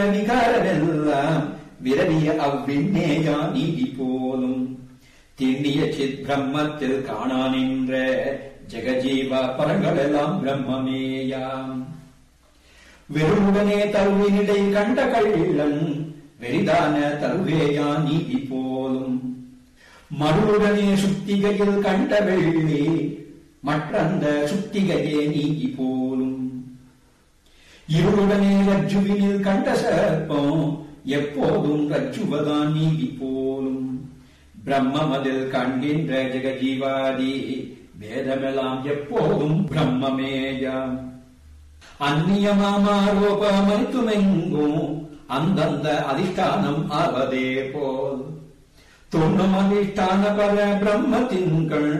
விகாரமெல்லாம் விரவிய அவ்விண்ணேயா நீதி போலும் திண்ணிய சித் பிரம்மத்தில் காணா நின்ற ஜெகஜீவ பரங்களெல்லாம் பிரம்மமேயாம் வெறுமுடனே தருவினிடை கண்ட கள்ளன் வெறிதான தருவேயா நீதி போலும் மறுவுடனே சுத்திகையில் கண்ட வெள்ளி மற்றந்த சுத்திகையே நீதி போலும் இருளுடனே ரஜ்ஜுவினில் கண்ட சர்ப்பம் எப்போதும் ரஜ்ஜுவதான் நீதி போலும் பிரம்மமதில் காண்கின்ற ஜெகஜீவாதி வேதமெல்லாம் எப்போதும் பிரம்மமேயாம் அந்நியமாரோபமளித்துமெங்கும் அந்தந்த அதிஷ்டானம் ஆவதே போல் தொன்னும் அதிஷ்டான பர பிரம்மத்தின்கள்